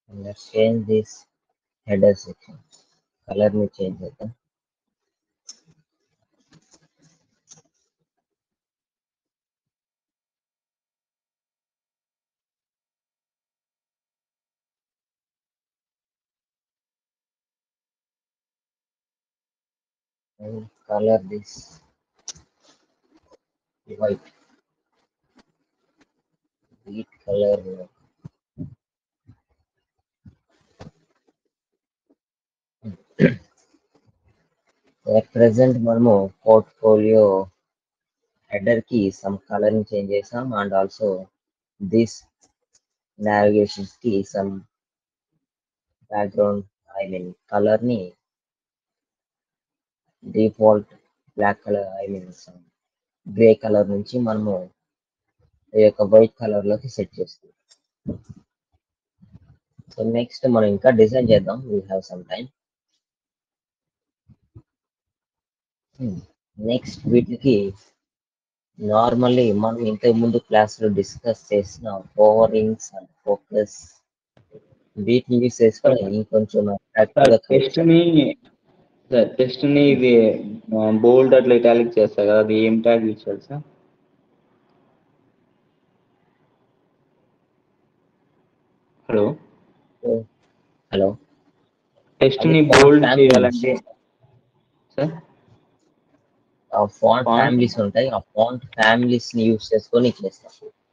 let's change this header section color ని change చేద్దాం and color this white wheat color at present మనము portfolio header కి some colouring change చేసాం and also this navigations కి some background I mean colour ని default black colour I mean grey colour నుంచి మనము ఈ యొక్క వైట్ కలర్ లోకి సెట్ చేస్తాం సో నెక్స్ట్ మనం ఇంకా డిజైన్ చేద్దాం we have some time next వీటికి నార్మల్లీ మనం ఇంతకు ముందు క్లాస్ లో డిస్కస్ చేసిన ఓవరింగ్స్ అండ్ ఫోకస్ వీటిని యూస్ చేసుకొని ఇంకొంచెం సార్ attractive గా టెస్ట్ ని సార్ టెస్ట్ ని ఇది బోల్డ్ అట్లా ఇటాలిక్ చేస్తా కదా అది ఏం ట్యాగ్ యూజ్ చేయాలి సార్ హలో హలో టెస్ట్ అది ని font బోల్డ్ families. చేయాలంటే సార్ ఆ ఫాంట్ Font- ఫ్యామిలీస్ ఉంటాయి ఆ ఫాంట్ ఫ్యామిలీస్ ని యూస్ చేసుకొని చేస్తాం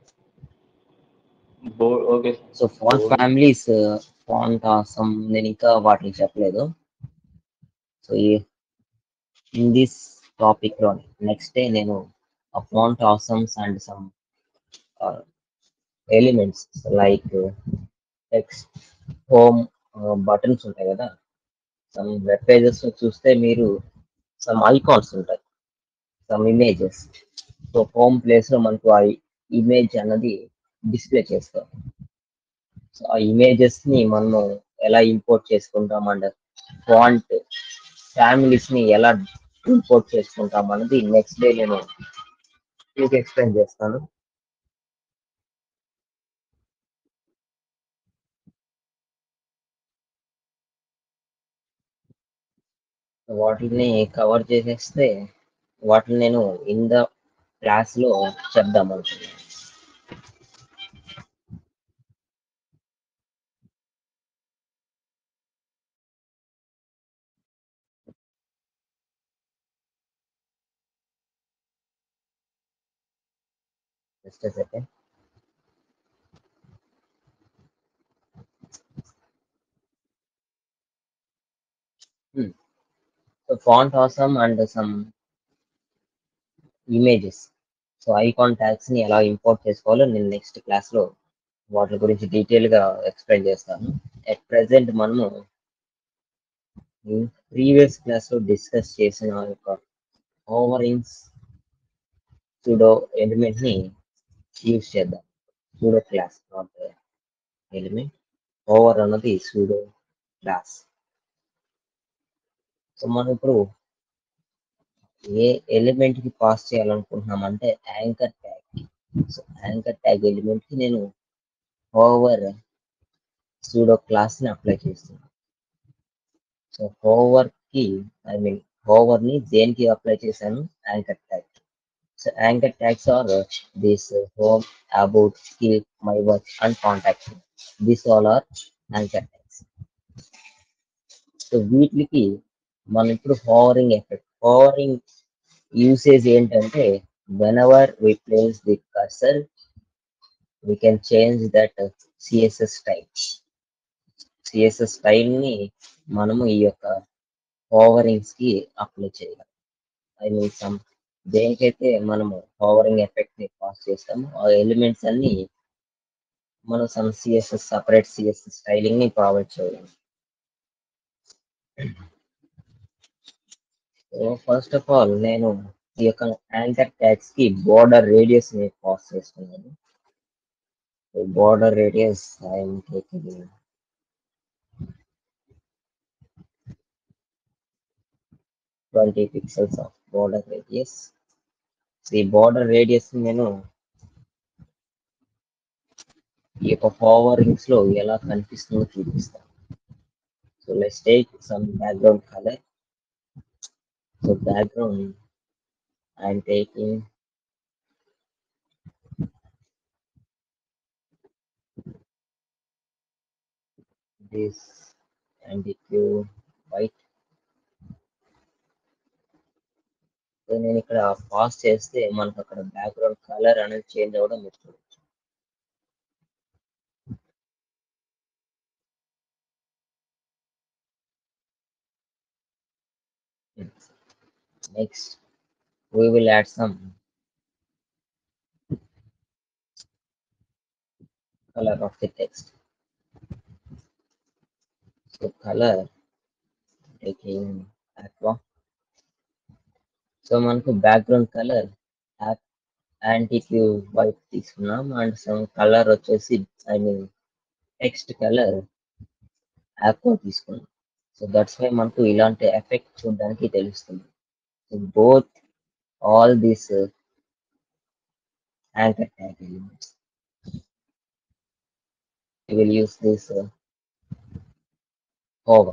bold okay so font Bold. Families font awesome నేను ఇంకా వాటిని చెప్పలేదు సో ఈ ఇన్ దిస్ టాపిక్ లో నెక్స్ట్ డే నేను ఆ font awesomes and some elements like text home buttons ఉంటాయి కదా సమ్ వెబ్ పేజెస్ చూస్తే మీరు సమ్ ఐకాన్స్ ఉంటాయి some images so home place లో మనకు ఆ ఇమేజ్ అన్నది డిస్ప్లే చేస్తాం సో ఆ ఇమేజెస్ ని మనము ఎలా ఇంపోర్ట్ చేసుకుంటాం అండ్ ఫాంట్ ఫ్యామిలీస్ ని ఎలా ఇంపోర్ట్ చేసుకుంటాం అన్నది నెక్స్ట్ డే నేను మీకు ఎక్స్ప్లెయిన్ చేస్తాను వాటిని కవర్ చేసేస్తే వాటిని నేను ఇన్ ద క్లాస్ లో చెప్దాం అనుకున్నాను just second so font awesome and some images so icon tags ని ఎలా ఇంపోర్ట్ చేసుకోవాలో నేను నెక్స్ట్ క్లాస్ లో వాటి గురించి డీటెయిల్ గా ఎక్స్ప్లెయిన్ చేస్తాను అట్ ప్రెసెంట్ మనము ప్రీవియస్ క్లాస్ లో డిస్కస్ చేసిన యొక్క ఓవరింగ్స్ సూడో ఎలిమెంట్ ని యూజ్ చేద్దాం pseudo class not element over అన్నది సూడో క్లాస్ సో మనం ఇప్పుడు ఏ ఎలిమెంట్ కి పాస్ చేయాలనుకుంటున్నాం అంటే anchor tag so anchor tag element కి నేను ఓవర్ సూడో క్లాస్ ని అప్లై చేస్తున్నాను సో హోవర్ కి ఐ మీన్ హోవర్ ని దేనికి అప్లై చేశాను anchor tag so anchor tags are this home about skill my work and contact this all are anchor tags so వీటికి మనం ఇప్పుడు హోవరింగ్ ఎఫెక్ట్ హోవరింగ్ యూసేజ్ ఏంటంటే whenever we place the cursor we can change that CSS style CSS style ని మనము ఈ యొక్క హోవరింగ్స్ కి apply చేయాలి ఐ మీన్ సమ్ దేనికైతే మనము హోవరింగ్ ఎఫెక్ట్ ని పాస్ చేస్తామో ఆ ఎలిమెంట్స్ అన్ని మనం some CSS separate CSS styling ని ప్రొవైడ్ చేయాలి సో ఫస్ట్ ఆఫ్ ఆల్ నేను ఈ యొక్క యాంకర్ ట్యాగ్స్ కి బోర్డర్ రేడియస్ ని పాస్ చేస్తున్నాను border radius I'm taking twenty pixels of border radius ఈ బోర్డర్ రేడియస్ నేను ఈ యొక్క ఫార్వర్డింగ్స్ లో ఎలా కనిపిస్తుందో చూపిస్తాను so let's take some background colour so background I'm taking this NDQ white so నేను ఇక్కడ పాస్ చేస్తే మనకు అక్కడ బ్యాక్గ్రౌండ్ కలర్ అనేది చేంజ్ అవ్వడం మీరు చూడొచ్చు next we will add some color of the text so color taking aqua so మనకు బ్యాక్గ్రౌండ్ కలర్ యాంటీక్యూ వైట్ తీసుకున్నాం అండ్ సమ్ కలర్ వచ్చేసి I mean text colour aqua తీసుకున్నాం సో దట్స్ వై మనకు ఇలాంటి ఎఫెక్ట్ చూడడానికి తెలుస్తుంది so both all these anchor tag elements we will use this uh, hover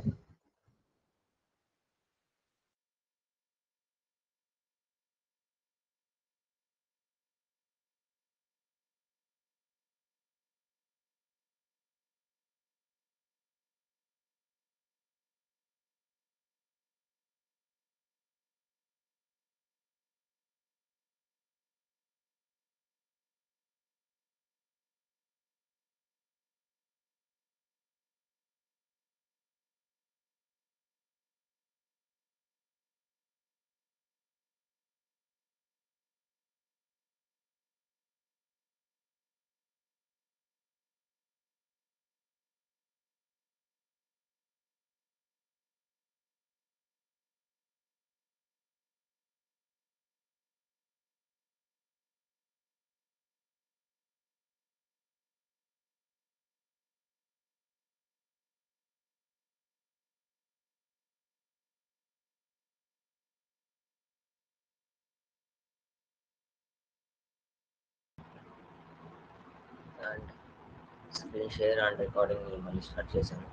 and screen share and recording మళ్ళీ start చేశాను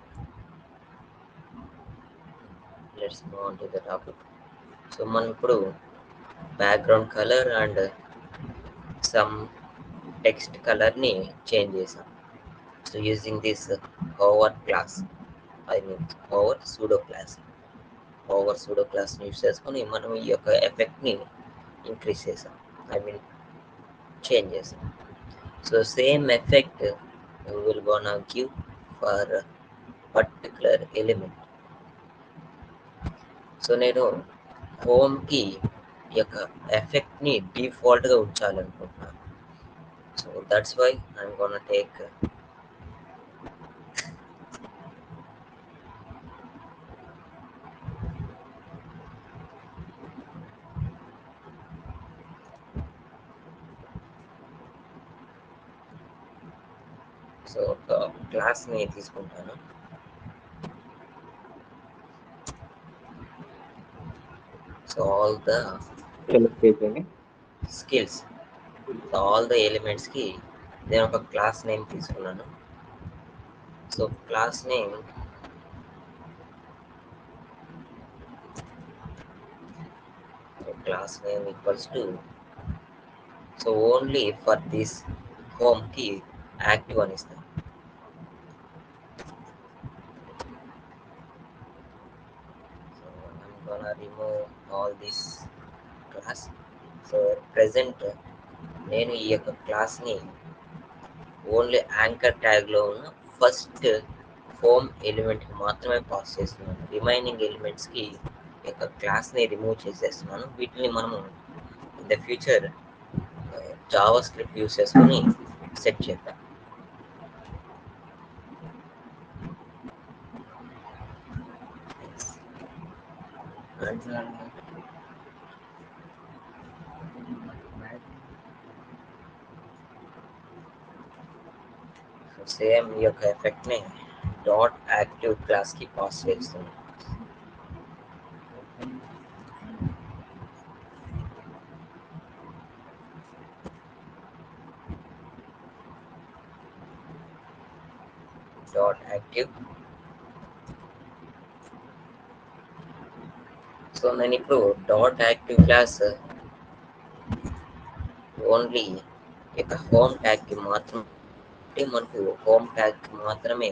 let's move on to the topic so మనం ఇప్పుడు background colour and some text కలర్ని change చేసాం so using this hover class I mean hover pseudo class hover pseudo క్లాస్ని use చేసుకొని మనం ఈ యొక్క ఎఫెక్ట్ని ఇంక్రీజ్ చేసాం ఐ మీన్ చేంజ్ చేసాం so same effect will gonna give for particular element so నేను హోమ్కి ఈ యొక్క ఎఫెక్ట్ని డిఫాల్ట్గా ఉంచాలనుకుంటున్నాను so that's why I'm gonna take so ఒక క్లాస్ని తీసుకుంటాను సో ఆల్ ద సెలెక్ట్ చేయండి స్కిల్స్ సో ఆల్ ద ఎలిమెంట్స్కి నేను ఒక క్లాస్ నేమ్ తీసుకున్నాను so class name class name equals to so only for this హోమ్కి యాక్టివ్ అని ఇస్తాను so I'm gonna remove all this class so present నేను ఈ యొక్క క్లాస్ని ఓన్లీ యాంకర్ ట్యాగ్లో ఉన్న ఫస్ట్ హోమ్ ఎలిమెంట్కి మాత్రమే పాస్ చేస్తున్నాను రిమైనింగ్ ఎలిమెంట్స్కి ఈ యొక్క క్లాస్ని రిమూవ్ చేసేస్తున్నాను వీటిని మనము in the future JavaScript use చేసుకొని సెట్ చేద్దాం సేమ్ ఈ యొక్క ఎఫెక్ట్ని డాట్ యాక్టివ్ క్లాస్కి పాస్ చేస్తుంది డాట్ యాక్టివ్ సో నేను ఇప్పుడు డాట్ యాక్టివ్ క్లాస్ ఓన్లీ ఇక హోమ్ ట్యాగ్కి మాత్రం మనకు హోమ్ ట్యాగ్కి మాత్రమే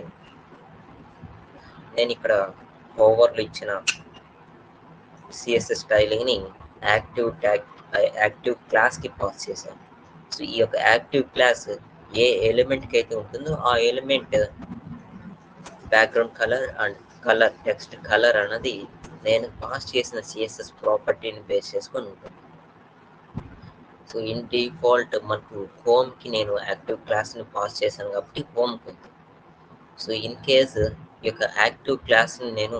నేను ఇక్కడ ఓవర్లో ఇచ్చిన సిఎస్ఎస్ స్టైలింగ్ని యాక్టివ్ ట్యాగ్ యాక్టివ్ క్లాస్కి పాస్ చేశాను సో ఈ యొక్క యాక్టివ్ క్లాస్ ఏ ఎలిమెంట్కి అయితే ఉంటుందో ఆ element background colour and colour text colour అన్నది నేను పాస్ చేసిన సిఎస్ఎస్ ప్రాపర్టీని బేస్ చేసుకొని ఉంటుంది సో ఇన్ డిఫాల్ట్ మనకు హోమ్కి నేను యాక్టివ్ క్లాస్ని పాస్ చేశాను కాబట్టి హోమ్కి ఉంది సో ఇన్ కేస్ ఈ యొక్క యాక్టివ్ క్లాస్ని నేను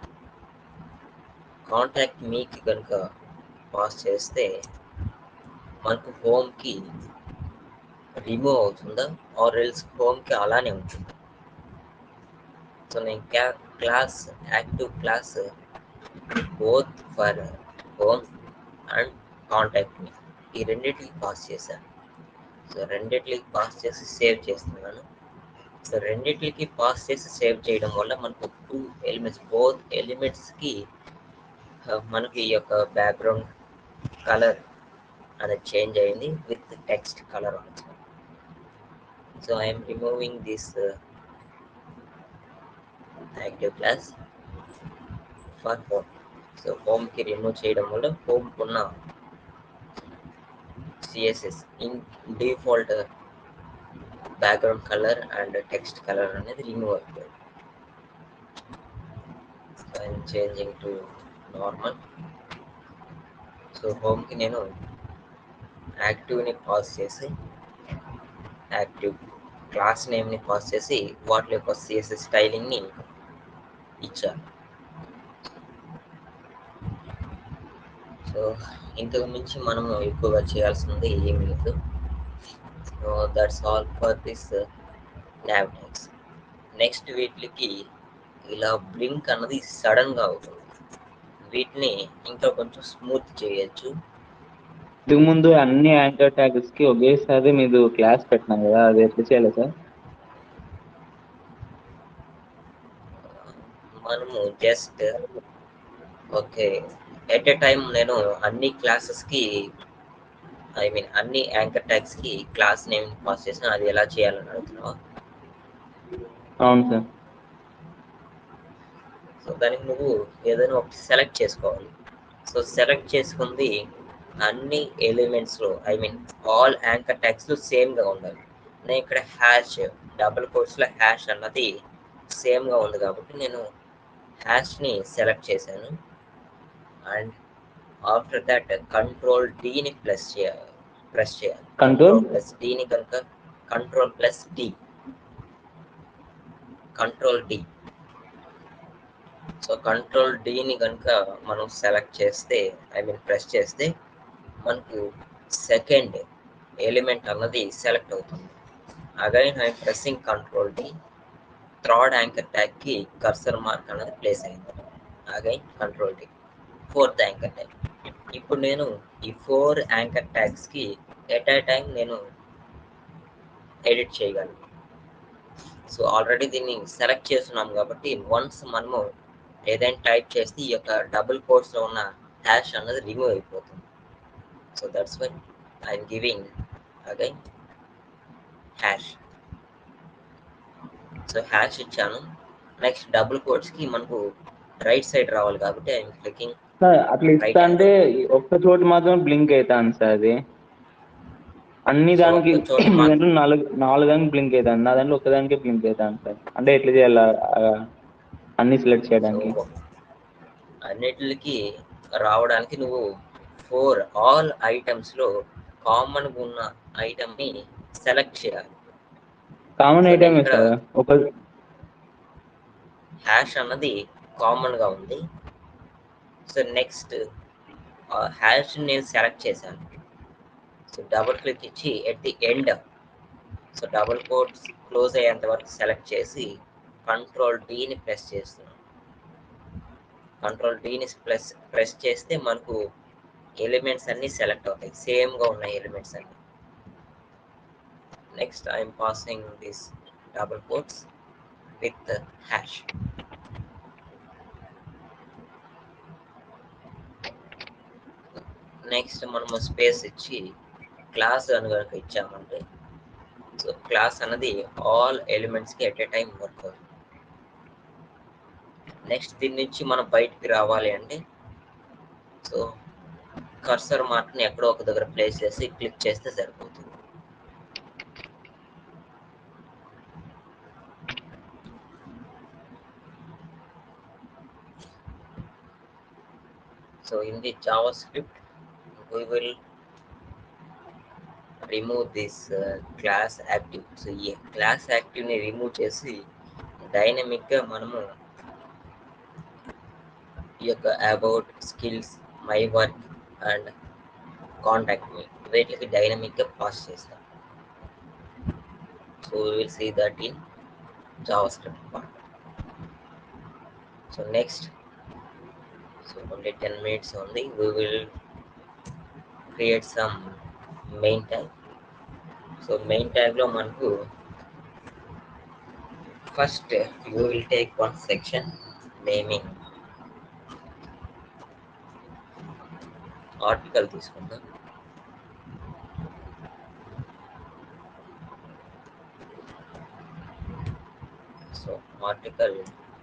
కాంటాక్ట్ మీకి కనుక పాస్ చేస్తే మనకు హోమ్కి రిమూవ్ అవుతుందా ఆర్ ఎల్స్ హోమ్కి అలానే ఉంటుంది సో నేను క్లా class active class both for home and contact మీ ఈ రెండింటికి పాస్ చేశాను సో రెండింటికి పాస్ చేసి సేవ్ చేస్తున్నాను సో రెండింటికి పాస్ చేసి సేవ్ చేయడం వల్ల మనకు టూ ఎలిమెంట్స్ బోత్ ఎలిమెంట్స్కి మనకి ఈ యొక్క బ్యాక్గ్రౌండ్ కలర్ అనేది చేంజ్ అయింది with text colour also so I'm removing this active class for home so హోమ్కి రిమూవ్ చేయడం వల్ల హోమ్కి ఉన్న CSS in default background colour and text colour అనేది రిమూవ్ అయిపోయింది I'm changing to normal so హోమ్కి నేను యాక్టివ్ని పాస్ చేసి యాక్టివ్ క్లాస్ నేమ్ని పాస్ చేసి వాటి యొక్క సిఎస్ఎస్ స్టైలింగ్ని ఇచ్చాను సో ఇంతకు మించి మనము ఎక్కువగా చేయాల్సింది ఏమి లేదు so that's all for this నావిటెక్స్ నెక్స్ట్ వీటికి ఇలా బ్లింక్ అన్నది సడన్గా అవుతుంది వీటిని ఇంకా కొంచెం స్మూత్ చేయొచ్చు ఇంతకు ముందు అన్ని యాంకర్ ట్యాగ్స్ కి ఒకేసారి మీరు క్లాస్ పెట్టినాం కదా అది ఎట్లా చేయాలి సార్ మనము just okay at a time నేను అన్ని క్లాసెస్కి ఐ మీన్ అన్ని యాంకర్ ట్యాగ్స్కి క్లాస్ నేమ్ పాస్ చేసిన అది ఎలా చేయాలని అడుగుతున్నావా అవును సార్ సో దానికి నువ్వు ఏదైనా ఒకటి సెలెక్ట్ చేసుకోవాలి సో సెలెక్ట్ చేసుకుంది అన్ని ఎలిమెంట్స్లో ఐ మీన్ ఆల్ యాంకర్ ట్యాగ్స్లో సేమ్గా ఉండాలి నేను ఇక్కడ హ్యాష్ డబుల్ కోర్స్లో హ్యాష్ అన్నది సేమ్గా ఉంది కాబట్టి నేను హ్యాష్ని సెలెక్ట్ చేశాను అండ్ ఆఫ్టర్ దట్ కంట్రోల్ డీని ప్లస్ చేయాలి ప్రెస్ చేయాలి Control? ప్లస్ డీని కనుక control plus D control D so control డిని కనుక మనం సెలెక్ట్ చేస్తే ఐ మీన్ ప్రెస్ చేస్తే మనకు సెకండ్ ఎలిమెంట్ అన్నది సెలెక్ట్ అవుతుంది again I pressing control D third anchor tag కి కర్సర్ మార్క్ అన్నది ప్లేస్ అయింది again control D fourth anchor tag ఇప్పుడు నేను ఈ ఫోర్ యాంకర్ ట్యాగ్స్ కి ఎట్ ఏ టైం నేను ఎడిట్ చేయగలను సో ఆల్రెడీ దీన్ని సెలెక్ట్ చేస్తున్నాం కాబట్టి వన్స్ మనము ఏదైనా టైప్ చేస్తే ఈ యొక్క డబుల్ కోర్స్లో ఉన్న హ్యాష్ అన్నది రిమూవ్ అయిపోతుంది so that's why I'm giving again hash so hash ఇచ్చాను నెక్స్ట్ డబుల్ కోట్స్కి మనకు రైట్ సైడ్ రావాలి కాబట్టి ఐఎమ్ క్లికింగ్ సార్ అట్లా ఇస్తా అంటే ఒక్క చోటు మాత్రం బ్లింక్ అవుతాను సార్ అది అన్ని So, దానికి ఒక్క చోట మీ మాత్రం- దాంట్లో నాలుగు నాలుగు దానికి బ్లింక్ అవుతాను నా దాంట్లో ఒక్కదానికే బ్లింక్ అవుతాను సార్ అంటే ఎట్లా చేయాలా ఆ, అన్ని సెలెక్ట్ చేయడానికి సో అన్నిటికి రావడానికి నువ్వు ఫోర్ ఆల్ ఐటమ్స్లో కామన్గా ఉన్న ఐటమ్ని సెలెక్ట్ చేయాలి కామన్ So, ఐటమ్ ఇక్కడ- సార్ ఒక హ్యాష్ అన్నది కామన్గా ఉంది సో నెక్స్ట్ హ్యాష్ నేను సెలెక్ట్ చేశాను సో డబుల్ క్లిక్ ఇచ్చి at the end so double quotes close అయ్యేంత వరకు సెలెక్ట్ చేసి కంట్రోల్ డీని ప్రెస్ చేస్తున్నాను కంట్రోల్ డీని ప్రెస్ ప్రెస్ చేస్తే మనకు ఎలిమెంట్స్ అన్ని సెలెక్ట్ అవుతాయి సేమ్గా ఉన్న ఎలిమెంట్స్ అన్ని next I'm passing this double quotes with hash next మనము స్పేస్ ఇచ్చి క్లాస్ అని కనుక ఇచ్చామంటే సో క్లాస్ అన్నది ఆల్ ఎలిమెంట్స్కి ఎట్ ఏ టైం వర్క్ అవుతుంది నెక్స్ట్ దీని నుంచి మనం బయటికి రావాలి అంటే సో కర్సర్ మార్క్ని ఎక్కడో ఒక దగ్గర ప్లేస్ చేసి క్లిక్ చేస్తే సరిపోతుంది So in the JavaScript, we will remove this uh, class active. So ఈ క్లాస్ యాక్టివ్ని రిమూవ్ చేసి డైనమిక్గా మనము ఈ యొక్క about skills my work and contact me వీటికి డైనమిక్గా పాస్ చేస్తాం so will see that in JavaScript part. So next so only 10 minutes only we will create some main tag so main tag లో మనకు first you will take one section naming article తీసుకుందాం so article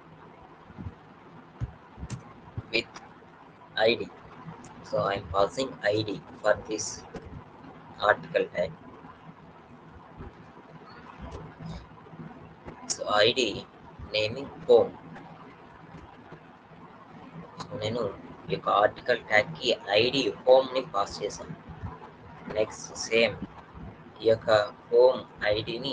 with id so i'm passing id for this article tag so id naming home so నేను ఈ యొక్క article tag కి ID home ని pass చేశాను next same ఈ యొక్క home ఐడిని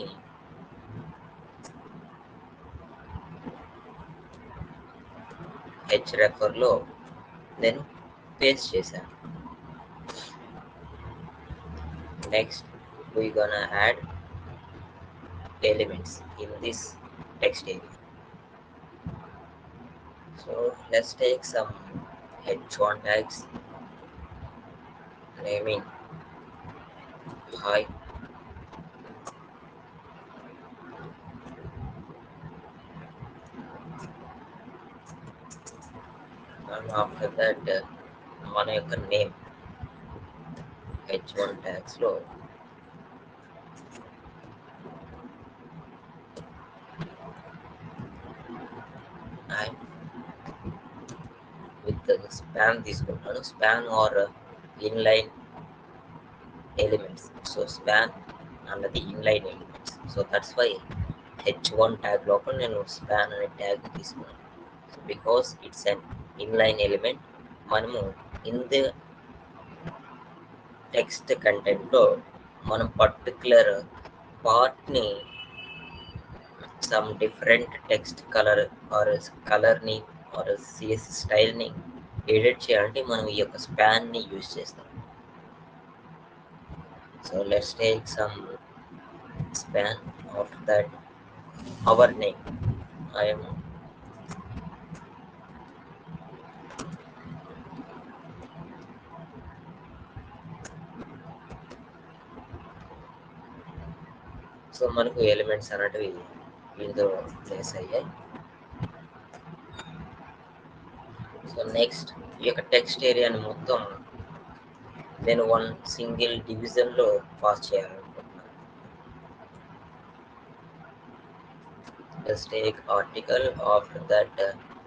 హెచ్ రెఫర్ లో నేను పేస్ట్ చేశాను next we gonna add elements in this text area so let's take some h1 tags naming hi and after that uh, మన యొక్క నేమ్ హెచ్ వన్ ట్యాగ్స్ లో and with span తీసుకుంటాను span are inline elements so span అన్నది inline elements so that's why H one tag లోపల నేను span అనే tag తీసుకున్నాను because it's an inline element మనము ఇన్ ద టెక్స్ట్ కంటెంట్లో మనం పర్టికులర్ పార్ట్ని some different text colour or కలర్ని ఆర్ సిఎస్ స్టైల్ని ఎడిట్ చేయాలంటే మనం ఈ యొక్క స్పాన్ని యూజ్ చేస్తాం so let's take some span after that our name I'm so మనకు ఎలిమెంట్స్ అనేటివి ఇందులో ప్లేస్ అయ్యాయి సో నెక్స్ట్ ఈ యొక్క టెక్స్ట్ ఏరియాని మొత్తం నేను వన్ సింగిల్ డివిజన్లో పాస్ చేయాలనుకుంటున్నాను just take article after that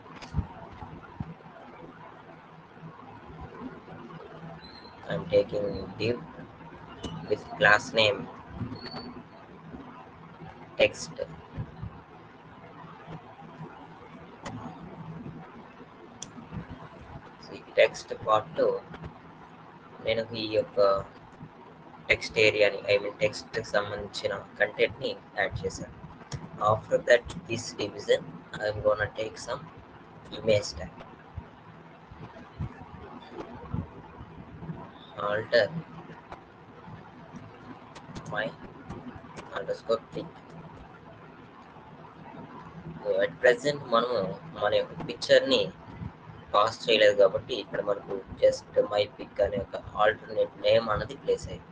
I'm taking div with class name text so ఈ టెక్స్ట్ పార్ట్లో నేను ఈ యొక్క టెక్స్ట్ ఏరియాని ఐ మీన్ టెక్స్ట్ సంబంధించిన కంటెంట్ని యాడ్ చేశాను after that this division I'm gonna take some image tag alter my underscore pic at present మనము మన యొక్క పిక్చర్ని పాస్ చేయలేదు కాబట్టి ఇక్కడ మనకు జస్ట్ మై పిక్ అనే ఒక ఆల్టర్నేట్ నేమ్ అన్నది ప్లేస్ అయింది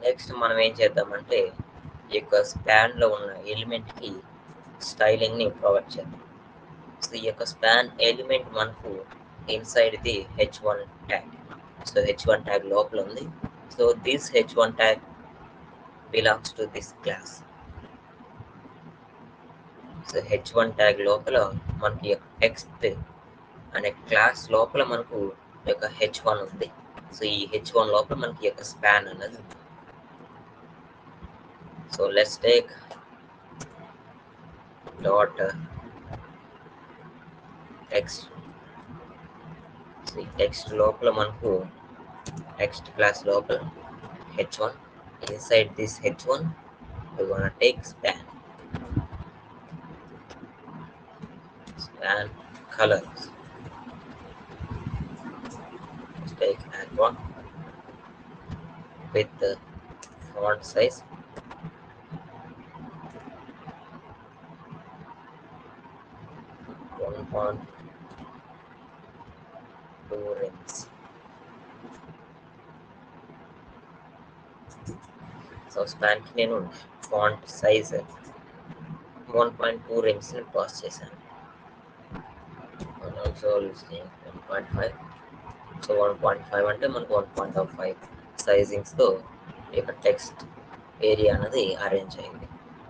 నెక్స్ట్ మనం ఏం చేద్దామంటే ఈ యొక్క స్పాన్ లో ఉన్న ఎలిమెంట్ కి స్టైలింగ్ ని ప్రొవైడ్ చేద్దాం సో ఈ యొక్క స్పాన్ ఎలిమెంట్ మనకు inside the H one tag so H one tag లోపల ఉంది so this H one tag belongs to this class so H one tag లోపల మనకి టెక్స్ట్ అనే క్లాస్ లోపల మనకు ఈ యొక్క హెచ్ వన్ ఉంది సో ఈ హెచ్ వన్ లోపల మనకి ఈ యొక్క స్పాన్ అన్నది ఉంది so let's take dot text ఈ టెక్స్ట్ లోపల మనకు టెక్స్ట్ క్లాస్ లోపల H one inside this H one we gonna take span span colors let's take that one with the font size one point two rings so స్పాన్కి నేను font size one point two రింగ్స్ని పాస్ చేశాను also one point five so one point five అంటే మనకు one point of five సైజింగ్స్తో ఈ యొక్క టెక్స్ట్ ఏరియా అనేది అరేంజ్ అయింది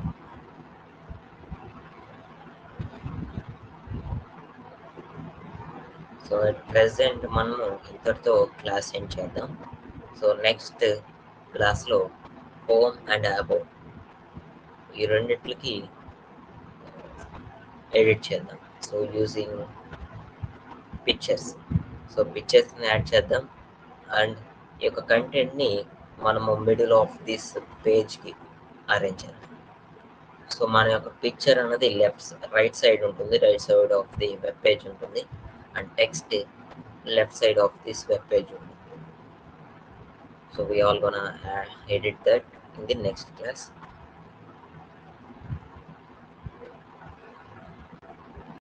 సో అట్ ప్రెసెంట్ మనము ఇంతటితో క్లాస్ ఎండ్ చేద్దాం సో నెక్స్ట్ క్లాస్లో హోమ్ అండ్ అబౌట్ ఈ రెండిట్లకి ఎడిట్ చేద్దాం సో యూజింగ్ పిక్చర్స్ సో పిక్చర్స్ని యాడ్ చేద్దాం అండ్ ఈ యొక్క కంటెంట్ని మనము మిడిల్ ఆఫ్ దిస్ పేజ్కి అరేంజ్ చేద్దాం సో మన యొక్క పిక్చర్ అన్నది లెఫ్ట్ రైట్ సైడ్ ఉంటుంది right side of the web page ఉంటుంది and text left side of this web page ఉంటుంది so we all gonna uh, edit that in the next class